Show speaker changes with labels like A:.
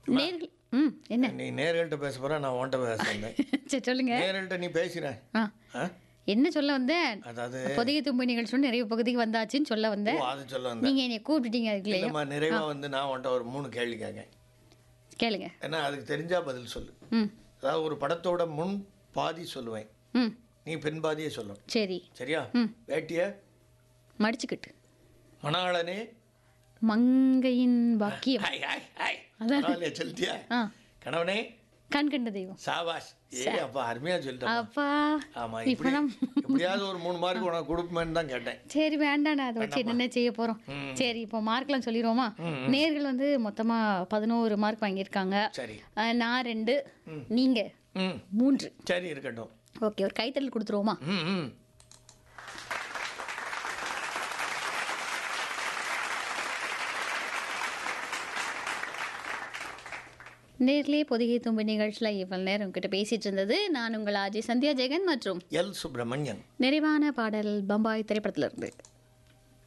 A: நேர்கள் ம் என்ன
B: நீ நேர்கள்ட்ட பேச போற நான் உன்கிட்ட பேச வந்தேன்
A: சரி சொல்லுங்க
B: நேர்கள்ட்ட நீ பேசின
A: ஆ
B: ஆ?
A: என்ன சொல்ல வந்தேன்
B: அதாவது
A: பொதிகை தும்பி நிகழ்ச்சி நிறைய பகுதிக்கு வந்தாச்சுன்னு சொல்ல
B: ஓ
A: வந்தேன்
B: அது சொல்ல வந்தேன்
A: நீங்க என்னை கூப்பிட்டுட்டீங்க அதுக்குள்ளேயும்
B: இல்லைம்மா நிறைவா வந்து நான் உன்கிட்ட ஒரு மூணு கேள்வி கேட்கேன்
A: கேளுங்க
B: ஏன்னா அதுக்கு தெரிஞ்சா பதில் சொல்லு
A: ம்
B: அதாவது ஒரு படத்தோட முன் பாதி சொல்லுவேன்
A: ம்
B: நீ பின் பாதியே சொல்லணும்
A: சரி
B: சரியா
A: ம்.
B: வேட்டிய
A: மடிச்சுக்கிட்டு
B: மணாளனே
A: மங்கையின் பாக்கியம்
B: ஹாய் ஹாய் ஹாய்
A: அதான்.
B: பரவாயில்லையா சொல்லிட்டியா
A: ஆ
B: கணவனே
A: கண் கண்ட தெய்வம்
B: சாபாஷ் ஏ அப்பா அருமையா சொல்லிட்டேன்
A: அப்பா
B: ஆமா
A: இப்ப
B: இப்படி
A: நம்
B: எப்படியாவது ஒரு மூணு மார்க் உனக்கு கொடுப்பேன்னு தான் கேட்டேன்
A: சரி வேண்டாண்ணா அதை வச்சு என்னென்ன செய்ய போறோம் சரி இப்போ மார்க்லாம் சொல்லிடுவோமா நேர்கள் வந்து மொத்தமா பதினோரு மார்க் வாங்கியிருக்காங்க
B: சரி
A: அஹ், நான் ரெண்டு நீங்க
B: ம்
A: மூன்று
B: சரி இருக்கட்டும்
A: ஓகே ஒரு கைத்தறல் கொடுத்துருவோமா
B: ம் ம்
A: நேர்லயே பொதிகை தும்பு நிகழ்ச்சியில் இவ்வளவு நேரம் கிட்ட பேசிட்டு இருந்தது நான் உங்கள் ஆஜி சந்தியா ஜெகன் மற்றும்
B: எல் சுப்பிரமணியன்
A: நிறைவான பாடல் பம்பாய் திரைப்படத்துல இருந்து